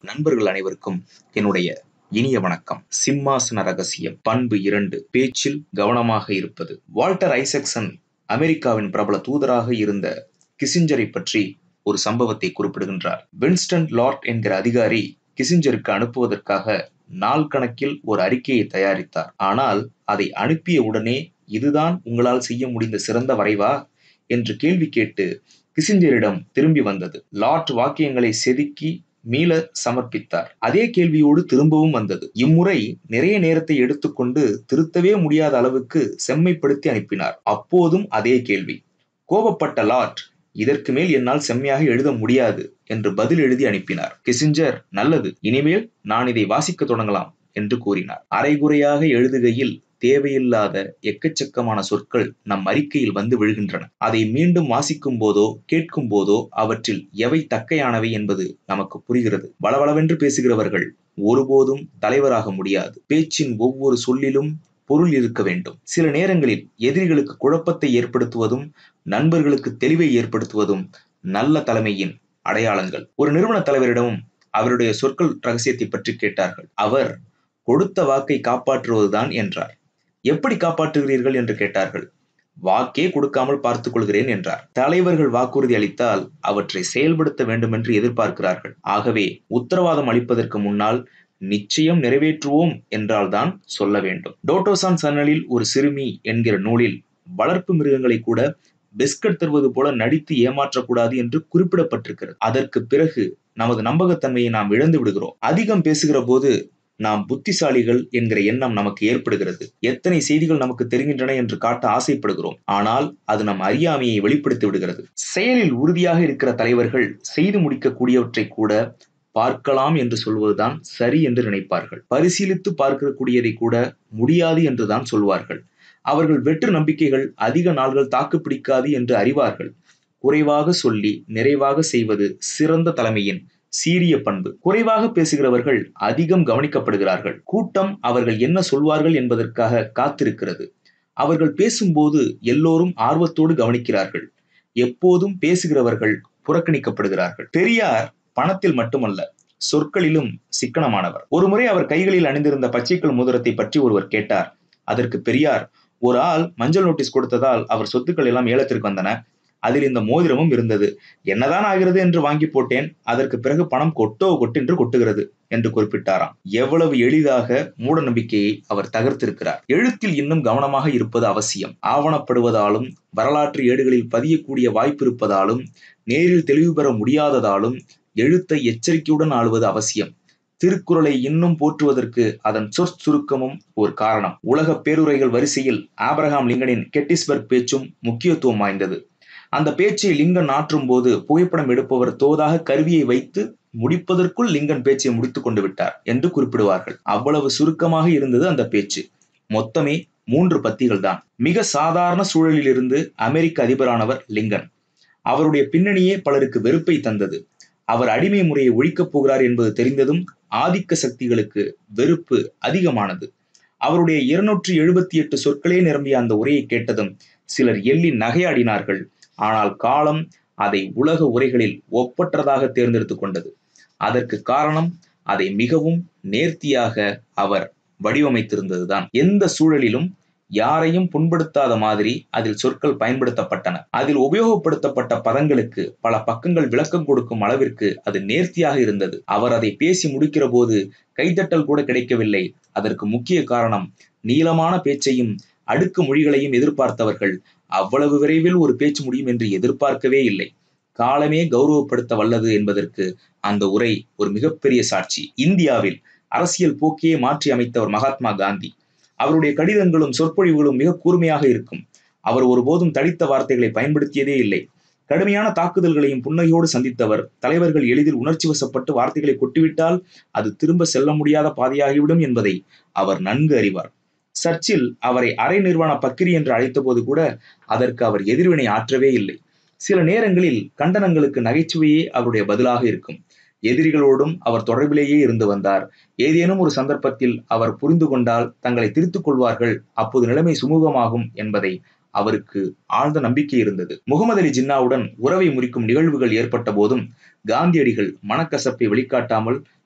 நண்பர்கள் அனைவருக்கும் என்னுடைய இனிய வணக்கம் சிம்மாசன ரகசியம் பண்பு இரண்டு பேச்சில் கவனமாக இருப்பது வால்டர் ஐசக்சன் அமெரிக்காவின் பிரபல தூதராக இருந்த கிசிஞ்சரை பற்றி ஒரு சம்பவத்தை குறிப்பிடுகின்றார் வின்ஸ்டன் லார்ட் என்கிற அதிகாரி கிசிஞ்சருக்கு அனுப்புவதற்காக நாள் கணக்கில் ஒரு அறிக்கையை தயாரித்தார் ஆனால் அதை அனுப்பிய உடனே இதுதான் உங்களால் செய்ய முடிந்த சிறந்த வரைவா என்று கேள்வி கேட்டு கிசிஞ்சரிடம் திரும்பி வந்தது லார்ட் வாக்கியங்களை செதுக்கி மீள சமர்ப்பித்தார் அதே கேள்வியோடு திரும்பவும் வந்தது இம்முறை நிறைய நேரத்தை எடுத்துக்கொண்டு திருத்தவே முடியாத அளவுக்கு செம்மைப்படுத்தி அனுப்பினார் அப்போதும் அதே கேள்வி கோபப்பட்ட லார்ட் இதற்கு மேல் என்னால் செம்மையாக எழுத முடியாது என்று பதில் எழுதி அனுப்பினார் கிசிஞ்சர் நல்லது இனிமேல் நான் இதை வாசிக்க தொடங்கலாம் என்று கூறினார் அரைகுறையாக எழுதுகையில் தேவையில்லாத எக்கச்சக்கமான சொற்கள் நம் அறிக்கையில் வந்து விழுகின்றன அதை மீண்டும் வாசிக்கும் போதோ கேட்கும் போதோ அவற்றில் எவை தக்கையானவை என்பது நமக்கு புரிகிறது வளவளவென்று பேசுகிறவர்கள் ஒருபோதும் தலைவராக முடியாது பேச்சின் ஒவ்வொரு சொல்லிலும் பொருள் இருக்க வேண்டும் சில நேரங்களில் எதிரிகளுக்கு குழப்பத்தை ஏற்படுத்துவதும் நண்பர்களுக்கு தெளிவை ஏற்படுத்துவதும் நல்ல தலைமையின் அடையாளங்கள் ஒரு நிறுவன தலைவரிடமும் அவருடைய சொற்கள் ரகசியத்தை பற்றி கேட்டார்கள் அவர் கொடுத்த வாக்கை காப்பாற்றுவதுதான் என்றார் எப்படி காப்பாற்றுகிறீர்கள் என்று கேட்டார்கள் வாக்கே கொடுக்காமல் பார்த்துக் கொள்கிறேன் என்றார் தலைவர்கள் வாக்குறுதி அளித்தால் அவற்றை செயல்படுத்த வேண்டும் என்று எதிர்பார்க்கிறார்கள் ஆகவே உத்தரவாதம் அளிப்பதற்கு முன்னால் நிச்சயம் நிறைவேற்றுவோம் என்றால்தான் சொல்ல வேண்டும் டோட்டோசான் சன்னலில் ஒரு சிறுமி என்கிற நூலில் வளர்ப்பு மிருகங்களை கூட பிஸ்கட் தருவது போல நடித்து ஏமாற்றக்கூடாது என்று குறிப்பிடப்பட்டிருக்கிறது அதற்கு பிறகு நமது நம்பகத்தன்மையை நாம் இழந்து விடுகிறோம் அதிகம் பேசுகிற போது நாம் புத்திசாலிகள் என்கிற எண்ணம் நமக்கு ஏற்படுகிறது எத்தனை செய்திகள் நமக்கு தெரிகின்றன என்று காட்ட ஆசைப்படுகிறோம் ஆனால் அது நம் அறியாமையை வெளிப்படுத்தி விடுகிறது செயலில் உறுதியாக இருக்கிற தலைவர்கள் செய்து முடிக்கக்கூடியவற்றை கூட பார்க்கலாம் என்று சொல்வதுதான் சரி என்று நினைப்பார்கள் பரிசீலித்து பார்க்கக்கூடியதை கூட முடியாது என்றுதான் சொல்வார்கள் அவர்கள் வெற்று நம்பிக்கைகள் அதிக நாள்கள் தாக்குப்பிடிக்காது என்று அறிவார்கள் குறைவாக சொல்லி நிறைவாக செய்வது சிறந்த தலைமையின் சீரிய பண்பு குறைவாக பேசுகிறவர்கள் அதிகம் கவனிக்கப்படுகிறார்கள் கூட்டம் அவர்கள் என்ன சொல்வார்கள் என்பதற்காக காத்திருக்கிறது அவர்கள் பேசும்போது எல்லோரும் ஆர்வத்தோடு கவனிக்கிறார்கள் எப்போதும் பேசுகிறவர்கள் புறக்கணிக்கப்படுகிறார்கள் பெரியார் பணத்தில் மட்டுமல்ல சொற்களிலும் சிக்கனமானவர் ஒருமுறை அவர் கைகளில் அணிந்திருந்த பச்சைக்கல் மோதிரத்தை பற்றி ஒருவர் கேட்டார் அதற்கு பெரியார் ஒரு ஆள் மஞ்சள் நோட்டீஸ் கொடுத்ததால் அவர் சொத்துக்கள் எல்லாம் ஏலத்திற்கு வந்தன அதில் இந்த மோதிரமும் இருந்தது என்னதான் ஆகிறது என்று வாங்கி போட்டேன் அதற்கு பிறகு பணம் கொட்டோ கொட்டென்று கொட்டுகிறது என்று குறிப்பிட்டாராம் எவ்வளவு எளிதாக மூட நம்பிக்கையை அவர் தகர்த்திருக்கிறார் எழுத்தில் இன்னும் கவனமாக இருப்பது அவசியம் ஆவணப்படுவதாலும் வரலாற்று ஏடுகளில் பதியக்கூடிய வாய்ப்பு இருப்பதாலும் நேரில் தெளிவு பெற முடியாததாலும் எழுத்தை எச்சரிக்கையுடன் ஆளுவது அவசியம் திருக்குறளை இன்னும் போற்றுவதற்கு அதன் சொற்சுருக்கமும் ஒரு காரணம் உலக பேருரைகள் வரிசையில் ஆப்ரஹாம் லிங்கனின் கெட்டிஸ்பர்க் பேச்சும் முக்கியத்துவம் வாய்ந்தது அந்த பேச்சை லிங்கன் ஆற்றும் போது புகைப்படம் எடுப்பவர் தோதாக கருவியை வைத்து முடிப்பதற்குள் லிங்கன் பேச்சை முடித்துக் கொண்டு விட்டார் என்று குறிப்பிடுவார்கள் அவ்வளவு சுருக்கமாக இருந்தது அந்த பேச்சு மொத்தமே மூன்று பத்திகள் தான் மிக சாதாரண சூழலில் இருந்து அமெரிக்க அதிபரானவர் லிங்கன் அவருடைய பின்னணியே பலருக்கு வெறுப்பை தந்தது அவர் அடிமை முறையை ஒழிக்கப் போகிறார் என்பது தெரிந்ததும் ஆதிக்க சக்திகளுக்கு வெறுப்பு அதிகமானது அவருடைய இருநூற்றி எழுபத்தி எட்டு சொற்களே நிரம்பிய அந்த உரையை கேட்டதும் சிலர் எள்ளி நகையாடினார்கள் ஆனால் காலம் அதை உலக உரைகளில் ஒப்பற்றதாக தேர்ந்தெடுத்துக் கொண்டது அதற்கு காரணம் அதை மிகவும் நேர்த்தியாக அவர் வடிவமைத்திருந்ததுதான் எந்த சூழலிலும் யாரையும் புண்படுத்தாத மாதிரி அதில் சொற்கள் பயன்படுத்தப்பட்டன அதில் உபயோகப்படுத்தப்பட்ட பதங்களுக்கு பல பக்கங்கள் விளக்கம் கொடுக்கும் அளவிற்கு அது நேர்த்தியாக இருந்தது அவர் அதை பேசி முடிக்கிற போது கைத்தட்டல் கூட கிடைக்கவில்லை அதற்கு முக்கிய காரணம் நீளமான பேச்சையும் அடுக்கு மொழிகளையும் எதிர்பார்த்தவர்கள் அவ்வளவு விரைவில் ஒரு பேச்சு முடியும் என்று எதிர்பார்க்கவே இல்லை காலமே கௌரவப்படுத்த வல்லது என்பதற்கு அந்த உரை ஒரு மிகப்பெரிய சாட்சி இந்தியாவில் அரசியல் போக்கையே மாற்றி அமைத்தவர் மகாத்மா காந்தி அவருடைய கடிதங்களும் சொற்பொழிவுகளும் மிக கூர்மையாக இருக்கும் அவர் ஒருபோதும் தடித்த வார்த்தைகளை பயன்படுத்தியதே இல்லை கடுமையான தாக்குதல்களையும் புன்னகையோடு சந்தித்தவர் தலைவர்கள் எளிதில் உணர்ச்சி வசப்பட்டு வார்த்தைகளை கொட்டிவிட்டால் அது திரும்ப செல்ல முடியாத பாதையாகிவிடும் என்பதை அவர் நன்கு அறிவார் சர்ச்சில் அவரை அரை நிர்வாண பக்கிரி என்று அழைத்தபோது கூட அதற்கு அவர் எதிர்வினை ஆற்றவே இல்லை சில நேரங்களில் கண்டனங்களுக்கு நகைச்சுவையே அவருடைய பதிலாக இருக்கும் எதிரிகளோடும் அவர் தொடர்பிலேயே இருந்து வந்தார் ஏதேனும் ஒரு சந்தர்ப்பத்தில் அவர் புரிந்து கொண்டால் தங்களை திருத்திக் கொள்வார்கள் அப்போது நிலைமை சுமூகமாகும் என்பதை அவருக்கு ஆழ்ந்த நம்பிக்கை இருந்தது முகமது அலி ஜின்னாவுடன் உறவை முறிக்கும் நிகழ்வுகள் ஏற்பட்ட போதும் காந்தியடிகள் மனக்கசப்பை வெளிக்காட்டாமல்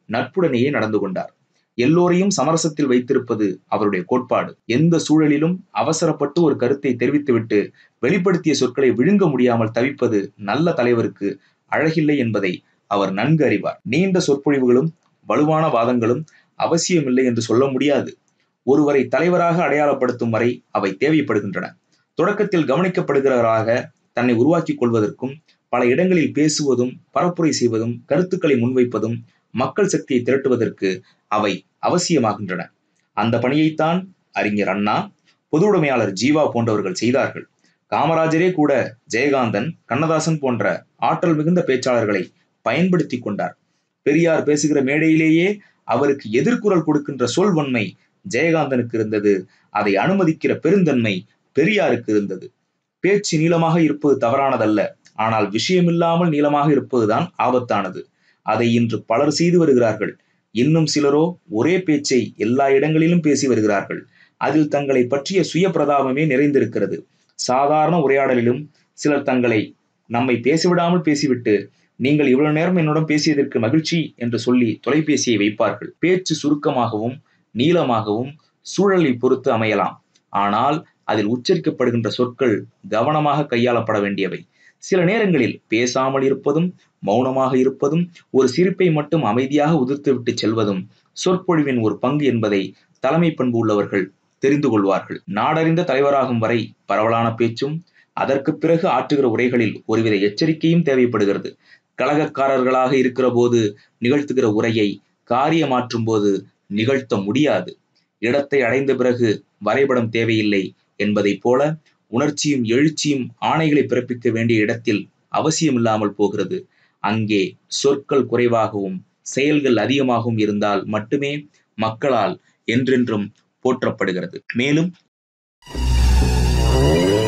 நட்புடனேயே நடந்து கொண்டார் எல்லோரையும் சமரசத்தில் வைத்திருப்பது அவருடைய கோட்பாடு எந்த சூழலிலும் அவசரப்பட்டு ஒரு கருத்தை தெரிவித்துவிட்டு வெளிப்படுத்திய சொற்களை விழுங்க முடியாமல் தவிப்பது நல்ல தலைவருக்கு அழகில்லை என்பதை அவர் நன்கு அறிவார் நீண்ட சொற்பொழிவுகளும் வலுவான வாதங்களும் அவசியமில்லை என்று சொல்ல முடியாது ஒருவரை தலைவராக அடையாளப்படுத்தும் வரை அவை தேவைப்படுகின்றன தொடக்கத்தில் கவனிக்கப்படுகிறவராக தன்னை உருவாக்கிக் கொள்வதற்கும் பல இடங்களில் பேசுவதும் பரப்புரை செய்வதும் கருத்துக்களை முன்வைப்பதும் மக்கள் சக்தியை திரட்டுவதற்கு அவை அவசியமாகின்றன அந்த பணியைத்தான் அறிஞர் அண்ணா பொது உடைமையாளர் ஜீவா போன்றவர்கள் செய்தார்கள் காமராஜரே கூட ஜெயகாந்தன் கண்ணதாசன் போன்ற ஆற்றல் மிகுந்த பேச்சாளர்களை பயன்படுத்தி கொண்டார் பெரியார் பேசுகிற மேடையிலேயே அவருக்கு எதிர்குரல் கொடுக்கின்ற சொல்வன்மை ஜெயகாந்தனுக்கு இருந்தது அதை அனுமதிக்கிற பெருந்தன்மை பெரியாருக்கு இருந்தது பேச்சு நீளமாக இருப்பது தவறானதல்ல ஆனால் விஷயமில்லாமல் நீளமாக இருப்பதுதான் ஆபத்தானது அதை இன்று பலர் செய்து வருகிறார்கள் இன்னும் சிலரோ ஒரே பேச்சை எல்லா இடங்களிலும் பேசி வருகிறார்கள் அதில் தங்களை பற்றிய சுய பிரதாபமே நிறைந்திருக்கிறது சாதாரண உரையாடலிலும் சிலர் தங்களை நம்மை பேசிவிடாமல் பேசிவிட்டு நீங்கள் இவ்வளவு நேரம் என்னுடன் பேசியதற்கு மகிழ்ச்சி என்று சொல்லி தொலைபேசியை வைப்பார்கள் பேச்சு சுருக்கமாகவும் நீளமாகவும் சூழலை பொறுத்து அமையலாம் ஆனால் அதில் உச்சரிக்கப்படுகின்ற சொற்கள் கவனமாக கையாளப்பட வேண்டியவை சில நேரங்களில் பேசாமல் இருப்பதும் மௌனமாக இருப்பதும் ஒரு சிரிப்பை மட்டும் அமைதியாக உதிர்த்துவிட்டு செல்வதும் சொற்பொழிவின் ஒரு பங்கு என்பதை தலைமை பண்பு உள்ளவர்கள் தெரிந்து கொள்வார்கள் நாடறிந்த தலைவராகும் வரை பரவலான பேச்சும் அதற்கு பிறகு ஆற்றுகிற உரைகளில் ஒருவித எச்சரிக்கையும் தேவைப்படுகிறது கழகக்காரர்களாக இருக்கிற போது நிகழ்த்துகிற உரையை காரியமாற்றும் போது நிகழ்த்த முடியாது இடத்தை அடைந்த பிறகு வரைபடம் தேவையில்லை என்பதைப் போல உணர்ச்சியும் எழுச்சியும் ஆணைகளை பிறப்பிக்க வேண்டிய இடத்தில் அவசியமில்லாமல் போகிறது அங்கே சொற்கள் குறைவாகவும் செயல்கள் அதிகமாகவும் இருந்தால் மட்டுமே மக்களால் என்றென்றும் போற்றப்படுகிறது மேலும்